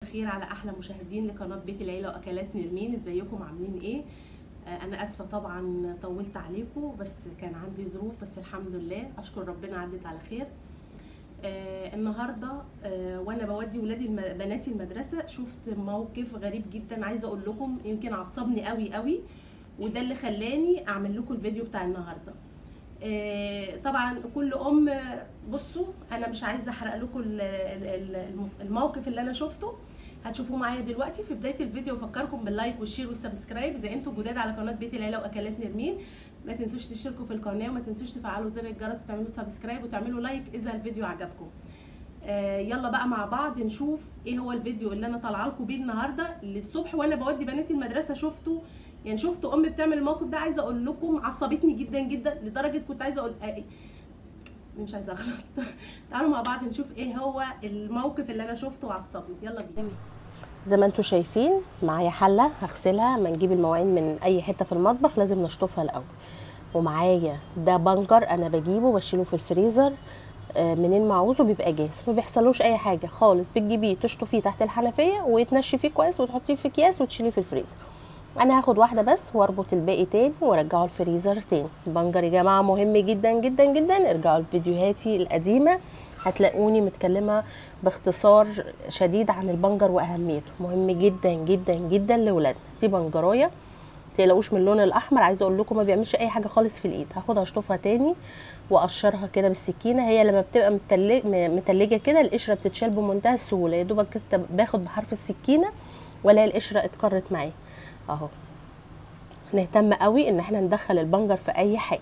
الخير على احلى مشاهدين لقناه بيت العيله واكلات نرمين ازيكم عاملين ايه آه، انا اسفه طبعا طولت عليكم بس كان عندي ظروف بس الحمد لله اشكر ربنا عدت على خير آه النهارده آه وانا بودي ولادي الم... بناتي المدرسه شفت موقف غريب جدا عايزه اقول لكم يمكن عصبني قوي قوي وده اللي خلاني اعمل لكم الفيديو بتاع النهارده آه، طبعا كل ام بصوا انا مش عايزه احرق لكم ال- ال- المف- الموقف اللي انا شفته هتشوفوه معايا دلوقتي في بدايه الفيديو افكركم باللايك والشير والسبسكرايب اذا انتوا جداد على قناه بيت العيله واكلات نرمين ما تنسوش تشتركوا في القناه وما تنسوش تفعلوا زر الجرس وتعملوا سبسكرايب وتعملوا لايك اذا الفيديو عجبكم آه يلا بقى مع بعض نشوف ايه هو الفيديو اللي انا طالعه لكم بيه النهارده للصبح وانا بودي بناتي المدرسه شفته يعني شفت ام بتعمل الموقف ده عايزه اقول لكم عصبتني جدا جدا لدرجه كنت عايزه اقول آه مش عايزه اغلط تعالوا مع بعض نشوف ايه هو الموقف اللي انا شفته وعصبني يلا بينا زي ما انتم شايفين معايا حله هغسلها ما نجيب المواعين من اي حته في المطبخ لازم نشطفها الاول ومعايا ده بنجر انا بجيبه بشيله في الفريزر آه، منين ما عاوزه بيبقى جاهز ما بيحصلوش اي حاجه خالص بتجيبيه تشطفيه تحت الحنفيه ويتنشفيه كويس وتحطيه في اكياس وتشيليه في الفريزر انا هاخد واحده بس واربط الباقي تاني وارجعه الفريزر تاني البنجر يا جماعه مهم جدا جدا جدا ارجعوا لفيديوهاتي القديمه هتلاقوني متكلمه باختصار شديد عن البنجر واهميته مهم جدا جدا جدا لاولادنا دي بنجرايه تقلقوش من اللون الاحمر عايزه اقول لكم ما بيعملش اي حاجه خالص في الايد هاخدها اشطفها تاني واقشرها كده بالسكينه هي لما بتبقى متلج متلجه كده القشره بتتشال بمنتهى السهوله يا دوبك كده باخد بحرف السكينه ولا القشره اتكرت معايا اهو نهتم قوي ان احنا ندخل البنجر في اي حاجه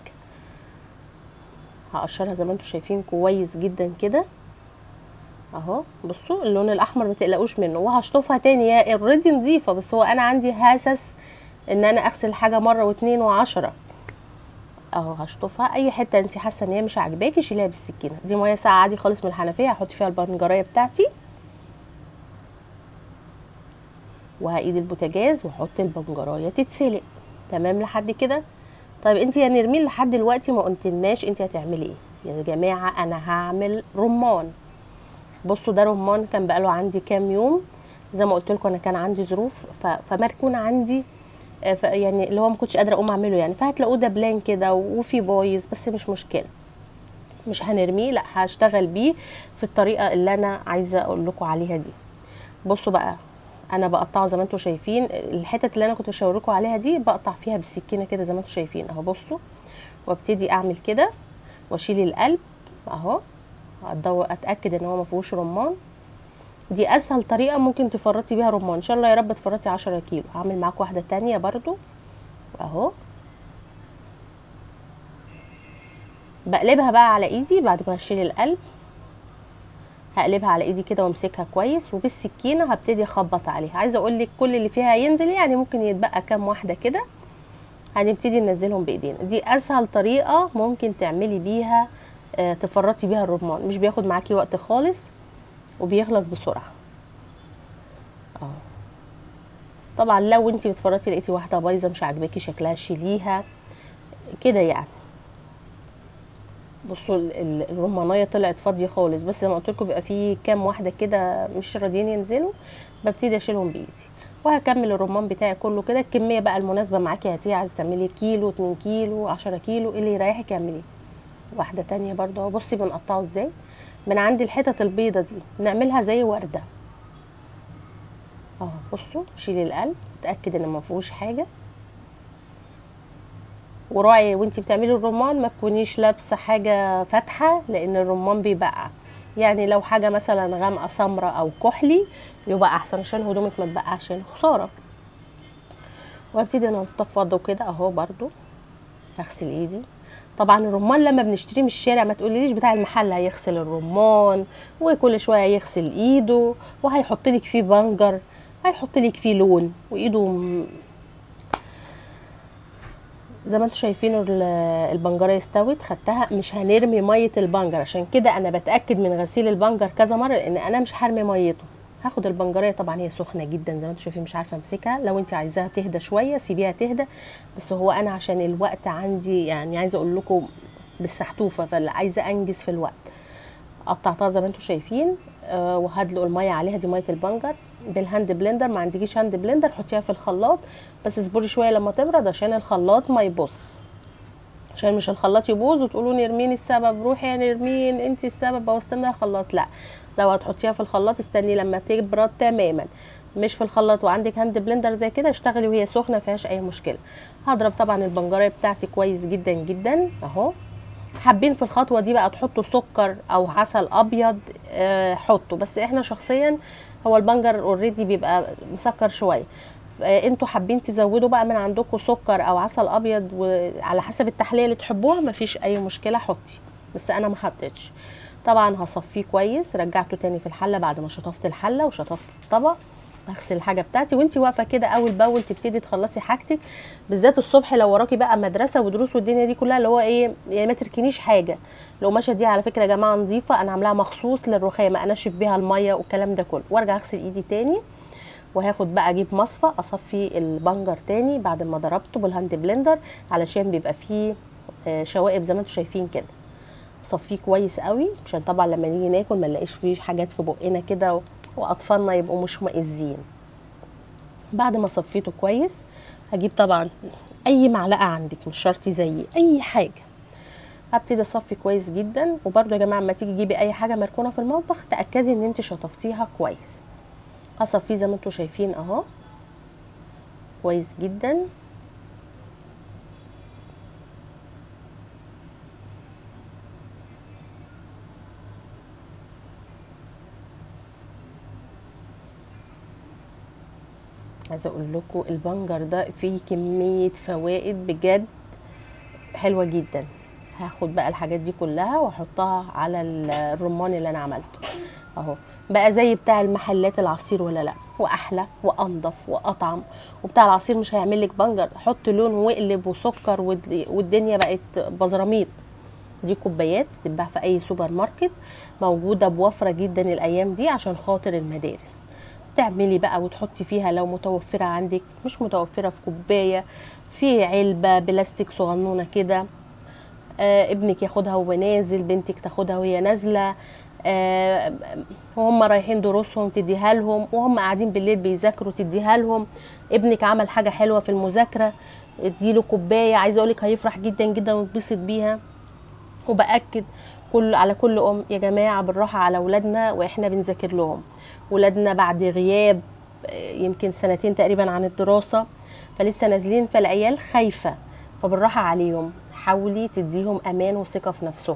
هقشرها زي ما انتم شايفين كويس جدا كده اهو بصوا اللون الاحمر ما تقلقوش منه وهشطفها تاني هي اوريدي نظيفه بس هو انا عندي هاسس ان انا اغسل حاجه مره واتنين وعشرة اهو هشطفها اي حته انت حاسه ان هي مش عاجباكي شيليها بالسكينه دي ميه ساقعه عادي خالص من الحنفيه هحط فيها البنجرايه بتاعتي وهقيد البوتاجاز واحط البنجرايه تتسلق تمام لحد كده طيب انت يا نرمين لحد دلوقتي ما قلتلناش انت هتعملي ايه يا جماعه انا هعمل رمان بصوا ده رمان كان بقاله عندي كام يوم زي ما قلت لكم انا كان عندي ظروف ف- فمركون عندي آه، ف- يعني اللي هو ما كنتش قادره اقوم اعمله يعني فهتلاقوه دبلان كده وفي بايظ بس مش مشكله مش هنرميه لا هشتغل بيه في الطريقه اللي انا عايزه اقول لكم عليها دي بصوا بقى انا بقطعه زي ما انتم شايفين الحتت اللي انا كنت بشاور لكم عليها دي بقطع فيها بالسكينه كده زي ما انتم شايفين اهو بصوا وابتدي اعمل كده واشيل القلب اهو أدو- اتاكد ان هو ما فيهوش رمان دي اسهل طريقه ممكن تفرطي بيها رمان ان شاء الله يا رب تفرطي 10 كيلو هعمل معاكم واحده تانية برضو اهو بقلبها بقى على ايدي بعد ما اشيل القلب هقلبها على ايدي كده وامسكها كويس وبالسكينه هبتدي اخبط عليها عايزه اقول لك كل اللي فيها ينزل يعني ممكن يتبقى كام واحده كده هنبتدي ننزلهم بايدينا دي اسهل طريقه ممكن تعملي بيها آه، تفرطي بيها الرمان مش بياخد معاكي وقت خالص وبيخلص بسرعه اه طبعا لو انت بتفرطي لقيتي واحده بايظه مش عاجباكي شكلها شيليها كده يعني بصوا ال- ال- الرمانيه طلعت فاضيه خالص بس زي ما قلت لكم بيبقى في كام واحده كده مش راضيين ينزلوا ببتدي اشيلهم بايدي وهكمل الرمان بتاعي كله كده الكميه بقى المناسبه معاكي هاتيه عايزه تعملي كيلو 2 كيلو 10 كيلو إيه اللي يريحك اعمليه واحده تانية برضو اهو بصي بنقطعه ازاي من عند الحتت البيضه دي نعملها زي ورده اهو بصوا شيلي القلب اتاكد ان ما فيهوش حاجه وراعي وانتي بتعملي الرمان ما تكونيش لابسه حاجه فاتحه لان الرمان بيبقع يعني لو حاجه مثلا غامقه سمراء او كحلي يبقى احسن عشان هدومك ما تبقعش عشان خساره وابتدي انا انفضه كده اهو برضو هغسل ايدي طبعا الرمان لما بنشتريه من الشارع ما تقوليليش بتاع المحل هيغسل الرمان وكل شويه يغسل ايده وهيحط لك فيه بنجر هيحط لك فيه لون وايده م- زي ما انتم شايفين ال- البنجره استوت خدتها مش هنرمي ميه البنجر عشان كده انا بتاكد من غسيل البنجر كذا مره لان انا مش هرمي ميته هاخد البنجريه طبعا هي سخنه جدا زي ما انتم شايفين مش عارفه امسكها لو انت عايزاها تهدى شويه سيبيها تهدى بس هو انا عشان الوقت عندي يعني عايزه اقول لكم بالسحتوفه فاللي عايزه انجز في الوقت قطعتها زي ما انتم شايفين آه وهدلق الميه عليها دي ميه البنجر بالهاند بلندر ما عندكيش هاند بلندر حطيها في الخلاط بس اصبري شويه لما تبرد عشان الخلاط ما يبص عشان مش الخلاط يبوظ وتقولوا نرمين السبب روحي يا نرمين انت السبب بوظت لنا الخلاط لا لو هتحطيها في الخلاط استني لما تبرد تماما مش في الخلاط وعندك هاند بلندر زي كده اشتغلي وهي سخنه فيهاش اي مشكله هضرب طبعا البنجريه بتاعتي كويس جدا جدا اهو حابين في الخطوه دي بقى تحطوا سكر او عسل ابيض آه حطوا بس احنا شخصيا هو البنجر اوريدي بيبقى مسكر شويه آه انتوا حابين تزودوا بقى من عندكم سكر او عسل ابيض وعلى حسب التحليه اللي تحبوها مفيش اي مشكله حطي بس انا ما حطيتش طبعا هصفيه كويس رجعته تاني في الحله بعد ما شطفت الحله وشطفت الطبق اغسل الحاجه بتاعتي وانتي واقفه كده اول باول تبتدي تخلصي حاجتك بالذات الصبح لو وراكي بقى مدرسه ودروس والدنيا دي كلها اللي هو ايه يعني ما تركنيش حاجه القماشه دي على فكره يا جماعه نظيفه انا عاملاها مخصوص للرخامه انشف بيها الميه والكلام ده كله وارجع اغسل ايدي تاني وهاخد بقى اجيب مصفى اصفي البنجر تاني بعد ما ضربته بالهاند بلندر علشان بيبقى فيه شوائب زي ما انتم شايفين كده صفيه كويس قوي عشان طبعا لما نيجي ناكل ما نلاقيش فيه حاجات في بقنا كده واطفالنا يبقوا مش مئزين بعد ما صفيته كويس هجيب طبعا اي معلقه عندك مش شرط زيي اي حاجه هبتدي اصفي كويس جدا وبرده يا جماعه اما تيجي تجيبي اي حاجه مركونه في المطبخ تاكدي ان انت شطفتيها كويس هصفيه زي ما انتم شايفين اهو كويس جدا عايزه اقول لكم البنجر ده فيه كميه فوائد بجد حلوه جدا هاخد بقى الحاجات دي كلها واحطها على الرمان اللي انا عملته اهو بقى زي بتاع المحلات العصير ولا لا واحلى وانضف واطعم وبتاع العصير مش هيعمل لك بنجر حط لون واقلب وسكر والدنيا بقت بزراميط دي كوبايات تتباع في اي سوبر ماركت موجوده بوفره جدا الايام دي عشان خاطر المدارس تعملي بقى وتحطي فيها لو متوفرة عندك مش متوفرة في كوباية في علبة بلاستيك صغنونة كده آه ابنك ياخدها وهو نازل بنتك تاخدها وهي نازلة آه وهم رايحين دروسهم تديها لهم وهم قاعدين بالليل بيذاكروا تديها لهم ابنك عمل حاجة حلوة في المذاكرة اديله كوباية عايزة اقولك هيفرح جدا جدا ويتبسط بيها وبأكد كل على كل ام يا جماعه بالراحه على اولادنا واحنا بنذاكر لهم ولادنا بعد غياب يمكن سنتين تقريبا عن الدراسه فلسه نازلين فالعيال خايفه فبالراحه عليهم حاولي تديهم امان وثقه في نفسهم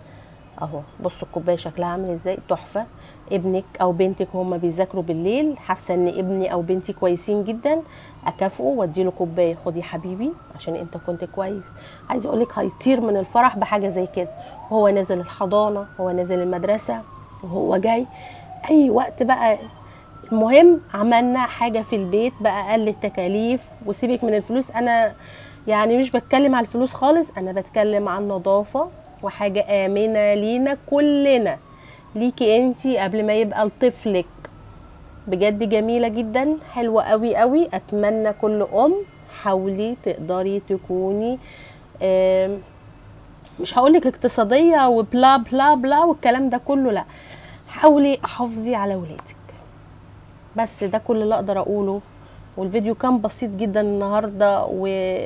اهو بصوا الكوبايه شكلها عامل ازاي تحفه ابنك او بنتك هم بيذاكروا بالليل حاسه ان ابني او بنتي كويسين جدا اكافئه واديله كوبايه خد يا حبيبي عشان انت كنت كويس عايزه اقول لك هيطير من الفرح بحاجه زي كده وهو نازل الحضانه وهو نازل المدرسه وهو جاي اي وقت بقى المهم عملنا حاجه في البيت بقى اقل التكاليف وسيبك من الفلوس انا يعني مش بتكلم على الفلوس خالص انا بتكلم عن نظافه وحاجه امنه لينا كلنا ليكي انتي قبل ما يبقى لطفلك بجد جميله جدا حلوه قوي قوي اتمنى كل ام حاولي تقدري تكوني مش هقولك اقتصاديه وبلا بلا بلا والكلام ده كله لا حاولي حافظي على ولادك بس ده كل اللي اقدر اقوله والفيديو كان بسيط جدا النهارده و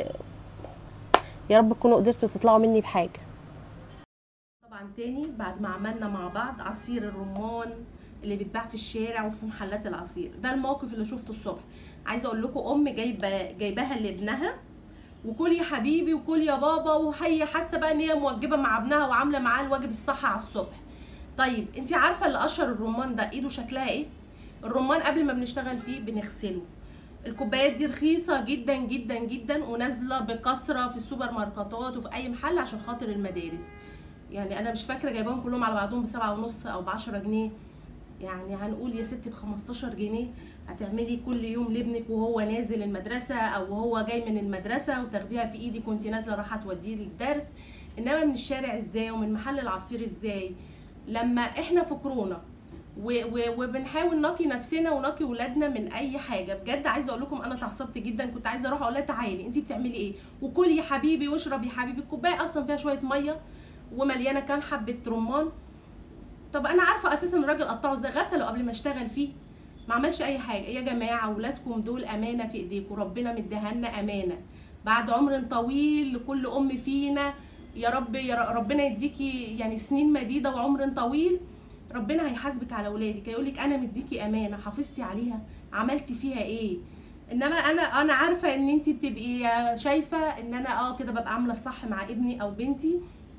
يا رب تكونوا قدرتوا تطلعوا مني بحاجه طبعا تاني بعد ما عملنا مع بعض عصير الرمان اللي بيتباع في الشارع وفي محلات العصير ده الموقف اللي شفته الصبح عايزه اقول لكم ام جايبه جايباها لابنها وكل يا حبيبي وكل يا بابا وهي حاسه بقى ان هي موجبه مع ابنها وعامله معاه الواجب الصح على الصبح طيب انت عارفه اللي قشر الرمان ده ايده شكلها ايه الرمان قبل ما بنشتغل فيه بنغسله الكوبايات دي رخيصه جدا جدا جدا ونازله بكثره في السوبر ماركتات وفي اي محل عشان خاطر المدارس يعني انا مش فاكره جايباهم كلهم على بعضهم بسبعة ونص او بعشرة جنيه يعني هنقول يا ستي ب 15 جنيه هتعملي كل يوم لابنك وهو نازل المدرسه او وهو جاي من المدرسه وتاخديها في ايدك وانت نازله رايحه توديه للدرس انما من الشارع ازاي ومن محل العصير ازاي لما احنا في كورونا وبنحاول نقي نفسنا ونقي ولادنا من اي حاجه بجد عايزه اقول لكم انا اتعصبت جدا كنت عايزه اروح اقول لها تعالي انت بتعملي ايه وكلي يا حبيبي واشربي يا حبيبي الكوبايه اصلا فيها شويه ميه ومليانه كام حبه رمان طب انا عارفه اساسا الراجل قطعه ازاي غسله قبل ما اشتغل فيه ما عملش اي حاجه يا جماعه اولادكم دول امانه في ايديكم ربنا مديها لنا امانه بعد عمر طويل لكل ام فينا يا رب يا ر- ربنا يديكي يعني سنين مديده وعمر طويل ربنا هيحاسبك على اولادك هيقول لك انا مديكي امانه حافظتي عليها عملتي فيها ايه انما انا انا عارفه ان انت بتبقي شايفه ان انا اه كده ببقى عامله الصح مع ابني او بنتي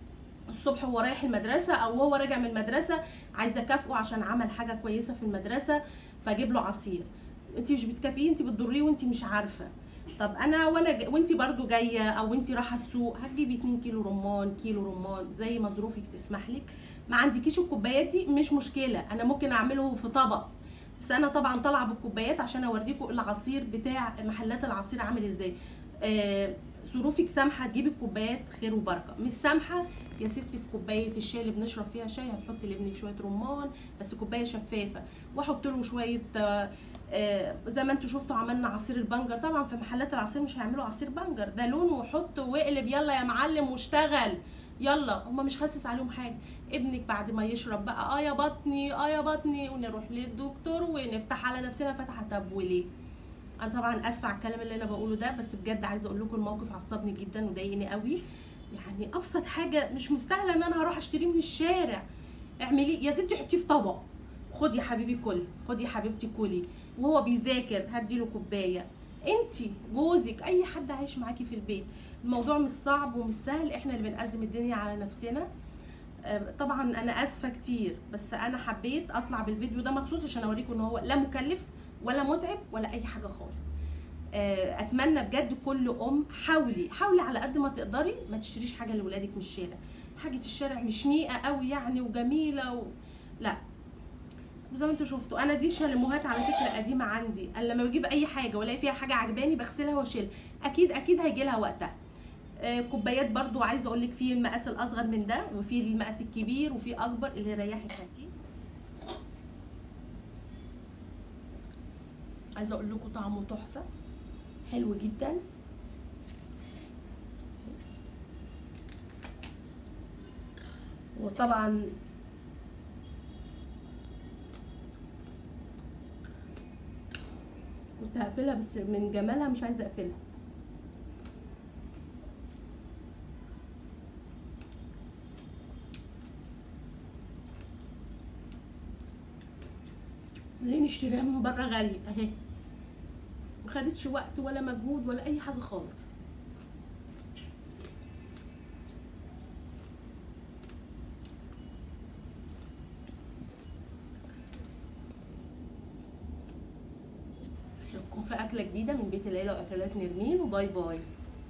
الصبح وهو رايح المدرسه او هو راجع من المدرسه عايزه اكافئه عشان عمل حاجه كويسه في المدرسه فاجيب له عصير انت مش بتكافئيه انت بتضريه وانت مش عارفه طب انا وانا ج... وانت برضو جايه او انت رايحه السوق هتجيبي 2 كيلو رمان كيلو رمان زي ما ظروفك تسمح لك ما عندكيش الكوبايات دي مش مشكله انا ممكن اعمله في طبق بس انا طبعا طالعه بالكوبايات عشان اوريكم العصير بتاع محلات العصير عامل ازاي آه ظروفك سامحه تجيبي الكوبايات خير وبركه مش سامحه يا ستي في كوبايه الشاي اللي بنشرب فيها شاي هتحطي لابنك شويه رمان بس كوبايه شفافه واحط له شويه آه، آه، زي ما انتوا شفتوا عملنا عصير البنجر طبعا في محلات العصير مش هيعملوا عصير بنجر ده لون وحط واقلب يلا يا معلم واشتغل يلا هما مش خاسس عليهم حاجه ابنك بعد ما يشرب بقى اه يا بطني اه يا بطني ونروح للدكتور ونفتح على نفسنا فتحه طب وليه انا طبعا اسفه على الكلام اللي انا بقوله ده بس بجد عايزه اقول لكم الموقف عصبني جدا وضايقني قوي يعني ابسط حاجه مش مستاهله ان انا هروح اشتريه من الشارع اعملي يا ستي حطيه في طبق خد يا حبيبي كل خد يا حبيبتي كلي وهو بيذاكر هدي له كوبايه انتي جوزك اي حد عايش معاكي في البيت الموضوع مش صعب ومش سهل احنا اللي بنأزم الدنيا على نفسنا آه، طبعا انا اسفه كتير بس انا حبيت اطلع بالفيديو ده مخصوص عشان اوريكم ان هو لا مكلف ولا متعب ولا اي حاجه خالص آه، اتمنى بجد كل ام حاولي حاولي على قد ما تقدري ما تشتريش حاجه لاولادك من الشارع حاجه الشارع مش نيئه قوي يعني وجميله و... لا زي ما انتوا شفتوا انا دي شاليموهات على فكره قديمه عندي انا لما بجيب اي حاجه والاقي فيها حاجه عجباني بغسلها واشيلها اكيد اكيد هيجي لها وقتها آه، كوبايات برضو عايزه اقول لك في المقاس الاصغر من ده وفي المقاس الكبير وفي اكبر اللي يريحك هاتيه عايزه اقول لكم طعمه تحفه حلو جدا بصي. وطبعا كنت هقفلها بس من جمالها مش عايزه اقفلها ليه نشتريها من بره غالية اهي ما خدتش وقت ولا مجهود ولا اي حاجة خالص اشوفكم في اكلة جديدة من بيت العيلة واكلات نرمين وباي باي